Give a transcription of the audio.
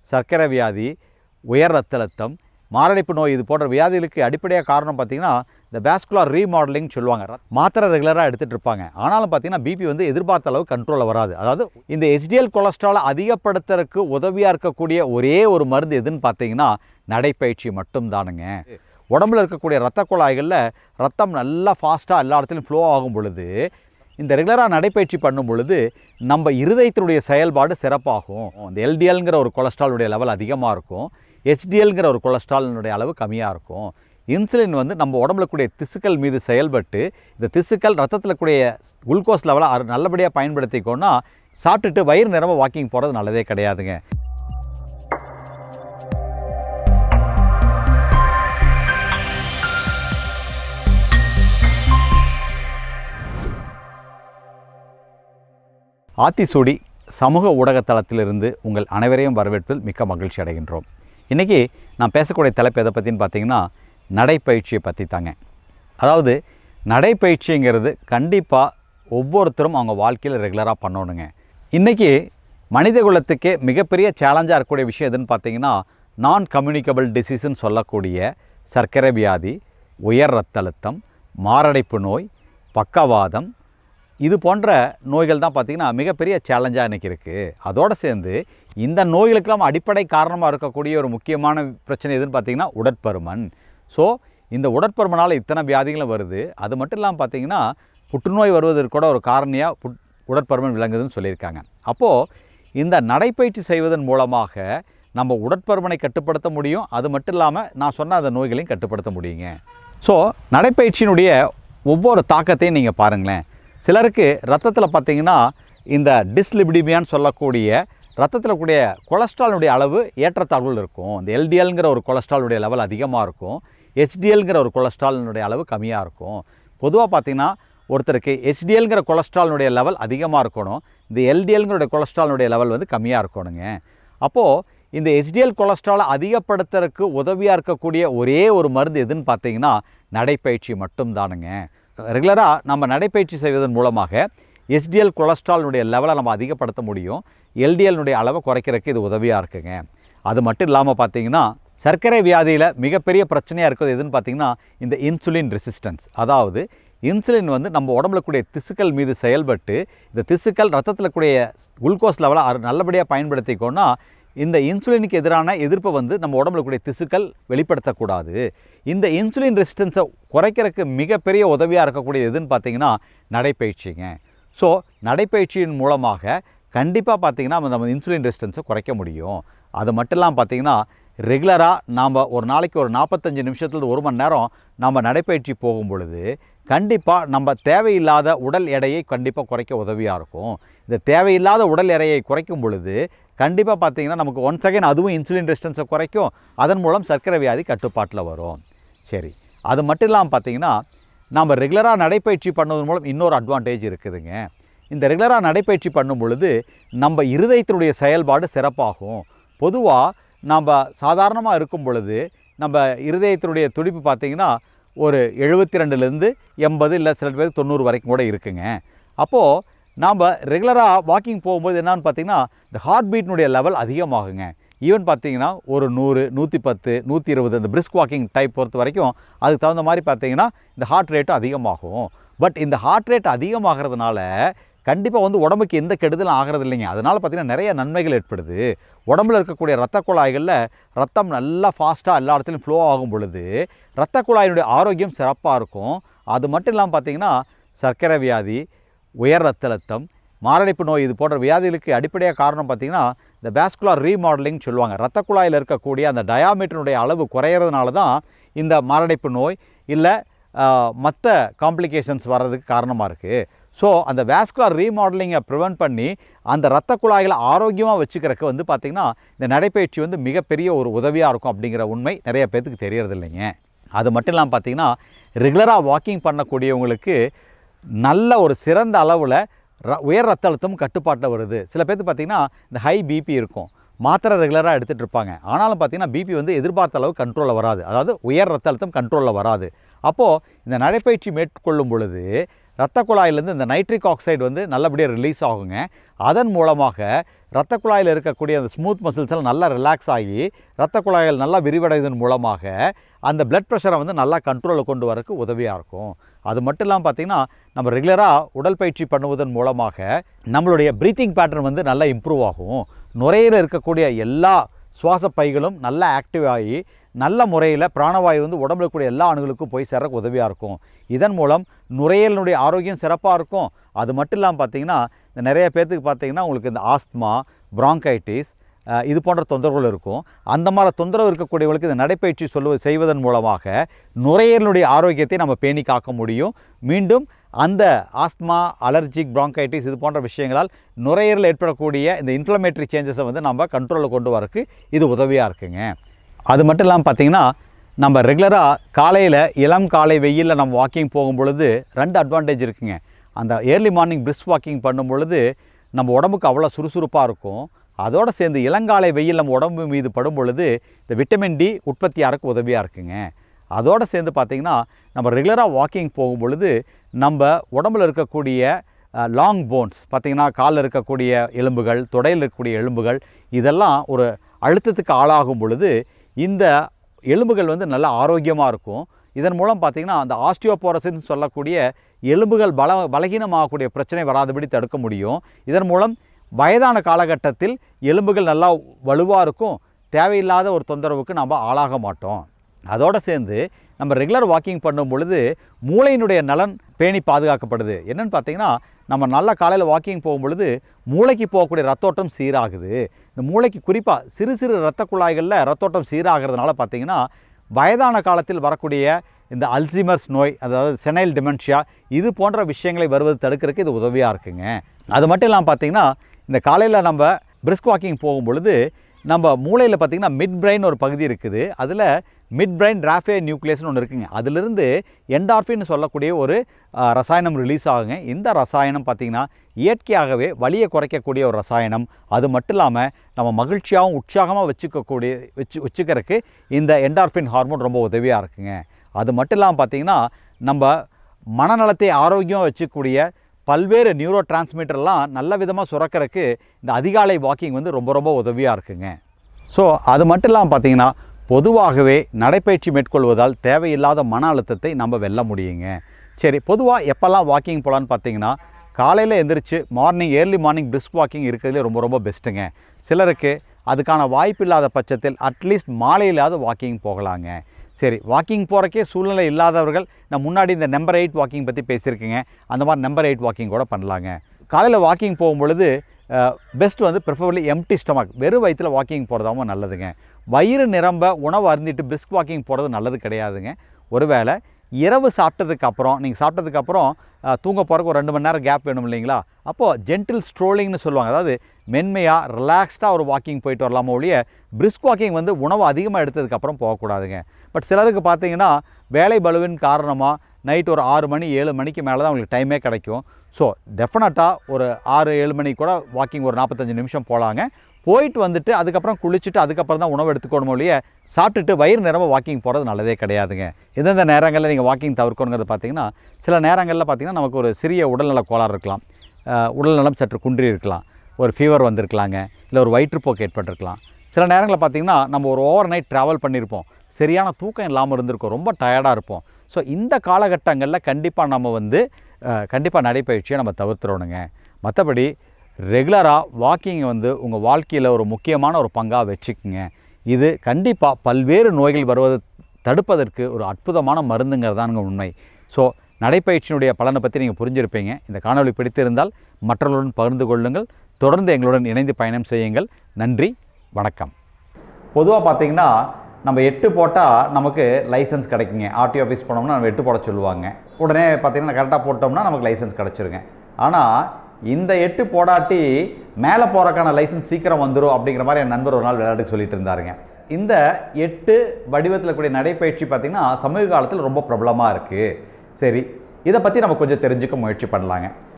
சர்க்கரை வியாதி உயர் ரத்த அழுத்தம் மாரடைப்பு நோய் இது போன்ற வியாதிகளுக்கு அடிப்படையாக காரணம் பார்த்திங்கன்னா இந்த பேஸ்குலார் ரீமாடலிங் சொல்லுவாங்க ர- மாத்திரை ரெகுலராக எடுத்துகிட்டு இருப்பாங்க ஆனாலும் பார்த்தீங்கன்னா பிபி வந்து எதிர்பார்த்த அளவு கண்ட்ரோலில் வராது அதாவது இந்த ஹெச்டிஎல் கொலஸ்ட்ராலை அதிகப்படுத்துறதுக்கு உதவியாக இருக்கக்கூடிய ஒரே ஒரு மருந்து எதுன்னு பார்த்தீங்கன்னா நடைப்பயிற்சி மட்டும்தானுங்க உடம்புல இருக்கக்கூடிய ரத்த குழாய்களில் ரத்தம் நல்லா ஃபாஸ்ட்டாக எல்லா இடத்துலையும் ஃப்ளோ ஆகும் பொழுது இந்த ரெகுலராக நடைப்பயிற்சி பண்ணும் பொழுது நம்ம இருதயத்தினுடைய செயல்பாடு சிறப்பாகும் இந்த எல்டிஎல்ங்கிற ஒரு கொலஸ்ட்ராலுடைய லெவல் அதிகமாக இருக்கும் ஹெச்டிஎல்ங்கிற ஒரு கொலஸ்ட்ராலினுடைய அளவு கம்மியாக இருக்கும் இன்சுலின் வந்து நம்ம உடம்புல கூடிய திசுக்கள் மீது செயல்பட்டு இந்த திசுக்கள் ரத்தத்தில் கூடிய குளுக்கோஸ் லெவலை அது நல்லபடியாக பயன்படுத்திக்கோன்னா சாப்பிட்டுட்டு வயிறு நிரம்ப வாக்கிங் போகிறது நல்லதே கிடையாதுங்க ஆத்திசூடி சமூக ஊடகத்தளத்திலிருந்து உங்கள் அனைவரையும் வரவேற்பதில் மிக்க மகிழ்ச்சி அடைகின்றோம் இன்றைக்கி நான் பேசக்கூடிய தலைப்பு எதை பற்றின்னு பார்த்தீங்கன்னா நடைப்பயிற்சியை பற்றி தாங்க அதாவது நடைப்பயிற்சிங்கிறது கண்டிப்பாக ஒவ்வொருத்தரும் அவங்க வாழ்க்கையில் ரெகுலராக பண்ணணுங்க இன்றைக்கி மனித குலத்துக்கே மிகப்பெரிய சேலஞ்சாக இருக்கக்கூடிய விஷயம் எதுன்னு பார்த்தீங்கன்னா நான் கம்யூனிகபிள் டிசீஸ்ன்னு சொல்லக்கூடிய சர்க்கரை வியாதி உயர் ரத்த அழுத்தம் மாரடைப்பு நோய் பக்கவாதம் இது போன்ற நோய்கள் தான் பார்த்திங்கன்னா மிகப்பெரிய சேலஞ்சாக இன்றைக்கி இருக்குது அதோடு சேர்ந்து இந்த நோய்களுக்கெல்லாம் அடிப்படை காரணமாக இருக்கக்கூடிய ஒரு முக்கியமான பிரச்சனை எதுன்னு பார்த்திங்கன்னா உடற்பருமன் ஸோ இந்த உடற்பருமனால் இத்தனை வியாதிகளும் வருது அது மட்டும் இல்லாமல் பார்த்திங்கன்னா புற்றுநோய் வருவதற்கு கூட ஒரு காரணியாக புட் உடற்பருமன் விளங்குதுன்னு சொல்லியிருக்காங்க அப்போது இந்த நடைப்பயிற்சி செய்வதன் மூலமாக நம்ம உடற்பருமனை கட்டுப்படுத்த முடியும் அது மட்டும் இல்லாமல் நான் சொன்ன அந்த நோய்களையும் கட்டுப்படுத்த முடியுங்க ஸோ நடைப்பயிற்சியினுடைய ஒவ்வொரு தாக்கத்தையும் நீங்கள் பாருங்களேன் சிலருக்கு ரத்தத்தில் பார்த்தீங்கன்னா இந்த டிஸ்லிபிடிமியான்னு சொல்லக்கூடிய ரத்தத்தில் கூடிய கொலஸ்ட்ராலுடைய அளவு ஏற்றத்தாழ்வுகள் இருக்கும் இந்த எல்டிஎல்ங்கிற ஒரு கொலஸ்ட்ராலுடைய லெவல் அதிகமாக இருக்கும் ஹெச்டிஎல்ங்கிற ஒரு கொலஸ்ட்ராலினுடைய அளவு கம்மியாக இருக்கும் பொதுவாக பார்த்தீங்கன்னா ஒருத்தருக்கு ஹெச்டிஎல்ங்கிற கொலஸ்ட்ராலினுடைய லெவல் அதிகமாக இருக்கணும் இந்த எல்டிஎல்ங்கிற கொலஸ்ட்ராலினுடைய லெவல் வந்து கம்மியாக இருக்கணுங்க அப்போது இந்த ஹெச்டிஎல் கொலஸ்ட்ராலை அதிகப்படுத்துறதுக்கு உதவியாக இருக்கக்கூடிய ஒரே ஒரு மருந்து எதுன்னு பார்த்தீங்கன்னா நடைப்பயிற்சி மட்டும்தானுங்க ரெகுலராக நம்ம நடைப்பயிற்சி செய்வதன் மூலமாக எஸ்டிஎல் கொலஸ்ட்ராலினுடைய லெவலை நம்ம அதிகப்படுத்த முடியும் எல்டிஎல்னுடைய அளவை குறைக்கிறதுக்கு இது உதவியாக இருக்குங்க அது மட்டும் இல்லாமல் பார்த்தீங்கன்னா சர்க்கரை வியாதியில் மிகப்பெரிய பிரச்சனையாக இருக்கிறது எதுன்னு பார்த்தீங்கன்னா இந்த இன்சுலின் ரெசிஸ்டன்ஸ் அதாவது இன்சுலின் வந்து நம்ம உடம்புல கூடிய திசுக்கள் மீது செயல்பட்டு இந்த திசுக்கள் ரத்தத்தில் கூடிய குளுக்கோஸ் லெவலை அது நல்லபடியாக பயன்படுத்திக்கோன்னா இந்த இன்சுலினுக்கு எதிரான எதிர்ப்பை வந்து நம்ம உடம்புல கூடிய திசுக்கள் வெளிப்படுத்தக்கூடாது இந்த இன்சுலின் ரெசிஸ்டன்ஸை குறைக்கிறதுக்கு மிகப்பெரிய உதவியாக இருக்கக்கூடியது எதுன்னு பார்த்தீங்கன்னா நடைப்பயிற்சிங்க ஸோ நடைப்பயிற்சியின் மூலமாக கண்டிப்பாக பார்த்தீங்கன்னா நம்ம இன்சுலின் ரெசிஸ்டன்ஸை குறைக்க முடியும் அது மட்டும் இல்லாமல் பார்த்தீங்கன்னா ரெகுலராக நாம் ஒரு நாளைக்கு ஒரு நாற்பத்தஞ்சு நிமிஷத்துலேருந்து ஒரு மணி நேரம் நம்ம நடைப்பயிற்சி போகும் பொழுது கண்டிப்பாக நம்ம தேவையில்லாத உடல் எடையை கண்டிப்பாக குறைக்க உதவியாக இருக்கும் இந்த தேவையில்லாத உடல் எடையை குறைக்கும் பொழுது கண்டிப்பாக பார்த்தீங்கன்னா நமக்கு ஒன் செகண்ட் அதுவும் இன்சுலின் ரெசிஸ்டன்ஸை குறைக்கும் அதன் மூலம் சர்க்கரை வியாதி கட்டுப்பாட்டில் வரும் சரி அது மட்டும் இல்லாமல் பார்த்தீங்கன்னா நாம் ரெகுலராக நடைப்பயிற்சி பண்ணுவதன் மூலம் இன்னொரு அட்வான்டேஜ் இருக்குதுங்க இந்த ரெகுலராக நடைப்பயிற்சி பண்ணும் பொழுது நம்ம இருதயத்தினுடைய செயல்பாடு சிறப்பாகும் பொதுவாக நம்ம சாதாரணமாக இருக்கும் பொழுது நம்ம இருதயத்தினுடைய துடிப்பு பார்த்திங்கன்னா ஒரு எழுபத்தி ரெண்டுலேருந்து எண்பது இல்லை சில பேர் தொண்ணூறு வரைக்கும் கூட இருக்குங்க அப்போது நாம் ரெகுலராக வாக்கிங் போகும்போது என்னன்னு பார்த்தீங்கன்னா இந்த ஹார்ட் பீட்னுடைய லெவல் அதிகமாகுங்க ஈவன் பார்த்தீங்கன்னா ஒரு நூறு நூற்றி பத்து நூற்றி இருபது இந்த பிரிஸ்க் வாக்கிங் டைப் பொறுத்த வரைக்கும் அதுக்கு தகுந்த மாதிரி பார்த்தீங்கன்னா இந்த ஹார்ட் ரேட்டும் அதிகமாகும் பட் இந்த ஹார்ட் ரேட் அதிகமாகிறதுனால கண்டிப்பாக வந்து உடம்புக்கு எந்த கெடுதலும் ஆகிறது இல்லைங்க அதனால் பார்த்திங்கன்னா நிறைய நன்மைகள் ஏற்படுது உடம்புல இருக்கக்கூடிய ரத்த குழாய்களில் ரத்தம் நல்லா ஃபாஸ்ட்டாக எல்லா இடத்துலையும் ஃப்ளோ ஆகும் பொழுது ரத்த குழாயினுடைய ஆரோக்கியம் சிறப்பாக இருக்கும் அது மட்டும் இல்லாமல் பார்த்திங்கன்னா சர்க்கரை வியாதி உயர் ரத்த அழுத்தம் மாரடைப்பு நோய் இது போன்ற வியாதிகளுக்கு அடிப்படையாக காரணம் பார்த்திங்கன்னா இந்த பேஸ்குலார் ரீமாடலிங் சொல்லுவாங்க ரத்த குழாயில் இருக்கக்கூடிய அந்த டயாமீட்டருடைய அளவு குறையிறதுனால தான் இந்த மாரடைப்பு நோய் இல்லை மற்ற காம்ப்ளிகேஷன்ஸ் வர்றதுக்கு காரணமாக இருக்குது ஸோ அந்த வேஸ்குலார் ரீமாடலிங்கை ப்ரிவென்ட் பண்ணி அந்த ரத்த குழாய்களை ஆரோக்கியமாக வச்சுக்கிறதுக்கு வந்து பார்த்திங்கன்னா இந்த நடைப்பயிற்சி வந்து மிகப்பெரிய ஒரு உதவியாக இருக்கும் அப்படிங்கிற உண்மை நிறைய பேர்த்துக்கு தெரியறது இல்லைங்க அது மட்டும் இல்லாமல் பார்த்திங்கன்னா ரெகுலராக வாக்கிங் பண்ணக்கூடியவங்களுக்கு நல்ல ஒரு சிறந்த அளவில் ர உயர் ரத்த அழுத்தம் கட்டுப்பாட்டில் வருது சில பேர்த்து பார்த்திங்கன்னா இந்த ஹை பிபி இருக்கும் மாத்திரை ரெகுலராக எடுத்துகிட்டு இருப்பாங்க ஆனாலும் பார்த்திங்கன்னா பிபி வந்து எதிர்பார்த்த அளவு கண்ட்ரோலில் வராது அதாவது உயர் ரத்த அழுத்தம் கண்ட்ரோலில் வராது அப்போது இந்த நடைப்பயிற்சி மேற்கொள்ளும் பொழுது இரத்த குழாயிலேருந்து இந்த நைட்ரிக் ஆக்சைடு வந்து நல்லபடியாக ரிலீஸ் ஆகுங்க அதன் மூலமாக இரத்த குழாயில் இருக்கக்கூடிய அந்த ஸ்மூத் மசில்ஸ் எல்லாம் நல்லா ரிலாக்ஸ் ஆகி இரத்த குழாய்கள் நல்லா விரிவடைவதன் மூலமாக அந்த பிளட் ப்ரெஷரை வந்து நல்லா கண்ட்ரோலில் கொண்டு வரக்கு உதவியாக இருக்கும் அது மட்டும் இல்லாமல் பார்த்திங்கன்னா நம்ம ரெகுலராக உடற்பயிற்சி பண்ணுவதன் மூலமாக நம்மளுடைய ப்ரீத்திங் பேட்டர்ன் வந்து நல்லா இம்ப்ரூவ் ஆகும் நுரையில் இருக்கக்கூடிய எல்லா சுவாச பைகளும் நல்லா ஆக்டிவ் ஆகி நல்ல முறையில் பிராணவாயு வந்து உடம்புல கூடிய எல்லா அணுகளுக்கும் போய் சேரக்கு உதவியாக இருக்கும் இதன் மூலம் நுரையீரலினுடைய ஆரோக்கியம் சிறப்பாக இருக்கும் அது மட்டும் இல்லாமல் பார்த்தீங்கன்னா இந்த நிறைய பேர்த்துக்கு பார்த்தீங்கன்னா உங்களுக்கு இந்த ஆஸ்துமா bronchitis அஹ், இது போன்ற தொந்தரவுகள் இருக்கும் அந்த மாதிரி தொந்தரவு இருக்கக்கூடியவங்களுக்கு இந்த நடைப்பயிற்சி சொல்லுவது செய்வதன் மூலமாக நுரையீரலுடைய ஆரோக்கியத்தை நம்ம பேணி காக்க முடியும் மீண்டும் அந்த ஆஸ்துமா அலர்ஜிக் bronchitis இது போன்ற விஷயங்களால் நுரையீரலில் ஏற்படக்கூடிய இந்த இன்ஃப்ளமேட்டரி சேஞ்சஸை வந்து நம்ம கண்ட்ரோலில் கொண்டு வரக்கு இது உதவியாக இருக்குங்க அது மட்டும் இல்லாமல் பார்த்தீங்கன்னா நம்ம ரெகுலராக காலையில் இளம் காலை வெயிலில் நம்ம வாக்கிங் போகும் பொழுது ரெண்டு அட்வான்டேஜ் இருக்குங்க அந்த ஏர்லி மார்னிங் பிரிஸ்க் வாக்கிங் பண்ணும் பொழுது நம்ம உடம்புக்கு அவ்வளோ சுறுசுறுப்பாக இருக்கும் அதோடு சேர்ந்து இளங்காலை வெயில் நம்ம உடம்பு மீது படும் பொழுது இந்த விட்டமின் டி உற்பத்தி ஆகிறதுக்கு உதவியாக இருக்குங்க அதோடு சேர்ந்து பார்த்திங்கன்னா நம்ம ரெகுலராக வாக்கிங் போகும் பொழுது நம்ம உடம்புல இருக்கக்கூடிய லாங் போன்ஸ் பார்த்திங்கன்னா காலில் இருக்கக்கூடிய எலும்புகள் தொடையில் இருக்கக்கூடிய எலும்புகள் இதெல்லாம் ஒரு அழுத்தத்துக்கு ஆளாகும் பொழுது இந்த எலும்புகள் வந்து நல்ல ஆரோக்கியமாக இருக்கும் இதன் மூலம் பார்த்திங்கன்னா அந்த ஆஸ்டியோபோரசின்னு சொல்லக்கூடிய எலும்புகள் பல பலகீனமாகக்கூடிய பிரச்சனை வராதபடி தடுக்க முடியும் இதன் மூலம் வயதான காலகட்டத்தில் எலும்புகள் நல்லா வலுவாக இருக்கும் தேவையில்லாத ஒரு தொந்தரவுக்கு நம்ம ஆளாக மாட்டோம் அதோடு சேர்ந்து நம்ம ரெகுலர் வாக்கிங் பண்ணும் பொழுது மூளையினுடைய நலன் பேணி பாதுகாக்கப்படுது என்னன்னு பார்த்தீங்கன்னா நம்ம நல்ல காலையில் வாக்கிங் போகும் பொழுது மூளைக்கு போகக்கூடிய ரத்தோட்டம் சீராகுது இந்த மூளைக்கு குறிப்பாக சிறு சிறு இரத்த குழாய்களில் ரத்தோட்டம் சீராகிறதுனால பார்த்தீங்கன்னா வயதான காலத்தில் வரக்கூடிய இந்த அல்சீமர்ஸ் நோய் அதாவது செனைல் டிமென்ஷியா இது போன்ற விஷயங்களை வருவது தடுக்கிறதுக்கு இது உதவியாக இருக்குங்க அது மட்டும் இல்லாமல் பார்த்தீங்கன்னா இந்த காலையில் நம்ம பிரிஸ்க் வாக்கிங் போகும் பொழுது நம்ம மூளையில் பார்த்திங்கன்னா மிட் பிரெயின் ஒரு பகுதி இருக்குது அதில் மிட் பிரெயின் ராஃபே நியூக்ளியஸ்னு ஒன்று இருக்குங்க அதிலிருந்து என்டார்பின்னு சொல்லக்கூடிய ஒரு அஹ், ரசாயனம் ரிலீஸ் ஆகுங்க இந்த ரசாயனம் பார்த்திங்கன்னா இயற்கையாகவே வலியை குறைக்கக்கூடிய ஒரு ரசாயனம் அது மட்டும் இல்லாமல் நம்ம மகிழ்ச்சியாகவும் உற்சாகமாக வச்சுக்கக்கூடிய வச்சு வச்சுக்கிறதுக்கு இந்த என்டார்பின் ஹார்மோன் ரொம்ப உதவியாக இருக்குங்க அது மட்டும் இல்லாமல் பார்த்திங்கன்னா நம்ம மனநலத்தை ஆரோக்கியம் வச்சுக்கூடிய பல்வேறு நியூரோ டிரான்ஸ்மிட்டர்லாம் நல்ல விதமாக சுரக்கிறதுக்கு இந்த அதிகாலை வாக்கிங் வந்து ரொம்ப ரொம்ப உதவியாக இருக்குங்க ஸோ அது மட்டும் இல்லாமல் பார்த்தீங்கன்னா பொதுவாகவே நடைப்பயிற்சி மேற்கொள்வதால் தேவையில்லாத மன அழுத்தத்தை நம்ம வெல்ல முடியுங்க சரி பொதுவாக எப்போல்லாம் வாக்கிங் போகலான்னு பார்த்தீங்கன்னா காலையில் எந்திரிச்சு morning early morning brisk walking இருக்கிறதுலே ரொம்ப ரொம்ப பெஸ்ட்டுங்க சிலருக்கு அதுக்கான வாய்ப்பு இல்லாத பட்சத்தில் அட்லீஸ்ட் மாலையிலாவது வாக்கிங் போகலாங்க சரி வாக்கிங் போகிறக்கே சூழ்நிலை இல்லாதவர்கள் நான் முன்னாடி இந்த நம்பர் எயிட் வாக்கிங் பற்றி பேசியிருக்கேங்க அந்த மாதிரி நம்பர் எயிட் வாக்கிங் கூட பண்ணலாங்க காலையில் வாக்கிங் போகும் பொழுது பெஸ்ட் வந்து ப்ரிஃபரபிளி எம்டி ஸ்டொமக் வெறும் வயிற்றில் வாக்கிங் போகிறதாவும் நல்லதுங்க வயிறு நிரம்ப உணவு அருந்திட்டு பிரிஸ்க் வாக்கிங் போகிறது நல்லது கிடையாதுங்க ஒருவேளை இரவு சாப்பிட்டதுக்கு அப்புறம் நீங்கள் சாப்பிட்டதுக்கு அப்புறம் அஹ், தூங்க போகிறக்கு ஒரு ரெண்டு மணி நேரம் கேப் வேணும் இல்லைங்களா அப்போது ஜென்டில் ஸ்ட்ரோலிங்னு சொல்லுவாங்க அதாவது மென்மையாக ரிலாக்ஸ்டாக ஒரு வாக்கிங் போயிட்டு வரலாமோ ஒழிய பிரிஸ்க் வாக்கிங் வந்து உணவு அதிகமாக எடுத்ததுக்கப்புறம் போகக்கூடாதுங்க பட் சிலருக்கு பார்த்தீங்கன்னா வேலை பலுவின் காரணமாக நைட் ஒரு ஆறு மணி ஏழு மணிக்கு மேலே தான் அவங்களுக்கு டைமே கிடைக்கும் ஸோ டெஃபினட்டாக ஒரு ஆறு ஏழு மணிக்கு கூட வாக்கிங் ஒரு நாற்பத்தஞ்சு நிமிஷம் போகலாங்க போயிட்டு வந்துட்டு அதுக்கப்புறம் குளிச்சுட்டு அதுக்கப்புறம் தான் உணவு எடுத்துக்கணும் ஒழிய சாப்பிட்டுட்டு வயிறு நிரம்ப வாக்கிங் போகிறது நல்லதே கிடையாதுங்க எந்தெந்த நேரங்களில் நீங்கள் வாக்கிங் தவிர்க்கணுங்கிறது பார்த்தீங்கன்னா சில நேரங்களில் பார்த்தீங்கன்னா நமக்கு ஒரு சிறிய உடல்நல கோளாறு இருக்கலாம் அஹ் உடல்நலம் சற்று குன்றி இருக்கலாம் ஒரு ஃபீவர் வந்திருக்கலாங்க இல்லை ஒரு வயிற்றுப்போக்கு ஏற்பட்டிருக்கலாம் சில நேரங்களில் பார்த்தீங்கன்னா நம்ம ஒரு ஓவர் நைட் ட்ராவல் பண்ணியிருப்போம் சரியான தூக்கம் இல்லாமல் இருந்திருக்கும் ரொம்ப டயர்டாக இருப்போம் ஸோ இந்த காலகட்டங்களில் கண்டிப்பாக நம்ம வந்து கண்டிப்பாக நடைப்பயிற்சியை நம்ம தவிர்த்துறோணுங்க மற்றபடி ரெகுலராக வாக்கிங்கை வந்து உங்கள் வாழ்க்கையில் ஒரு முக்கியமான ஒரு பங்காக வச்சுக்குங்க இது கண்டிப்பாக பல்வேறு நோய்கள் வருவதை தடுப்பதற்கு ஒரு அற்புதமான மருந்துங்கிறதானுங்க உண்மை ஸோ நடைப்பயிற்சியினுடைய பலனை பற்றி நீங்கள் புரிஞ்சிருப்பீங்க இந்த காணொளி பிடித்திருந்தால் மற்றவர்களுடன் பகிர்ந்து கொள்ளுங்கள் தொடர்ந்து எங்களுடன் இணைந்து பயணம் செய்யுங்கள் நன்றி வணக்கம் பொதுவாக பார்த்தீங்கன்னா நம்ம எட்டு போட்டால் நமக்கு லைசன்ஸ் கிடைக்குங்க ஆர்டி ஆஃபீஸ் போனோம்னா நம்ம எட்டு போட சொல்லுவாங்க உடனே பார்த்தீங்கன்னா கரெக்டாக போட்டோம்னா நமக்கு லைசன்ஸ் கிடச்சிருங்க ஆனால் இந்த எட்டு போடாட்டி மேலே போகிறக்கான லைசன்ஸ் சீக்கிரம் வந்துடும் அப்படிங்கிற மாதிரி என் நண்பர் ஒரு நாள் விளையாட்டுக்கு சொல்லிட்டு இருந்தாருங்க இந்த எட்டு வடிவத்தில் கூடிய நடைப்பயிற்சி பார்த்திங்கன்னா சமீப காலத்தில் ரொம்ப பிரபலமாக இருக்குது சரி இதை பற்றி நம்ம கொஞ்சம் தெரிஞ்சுக்க முயற்சி பண்ணலாங்க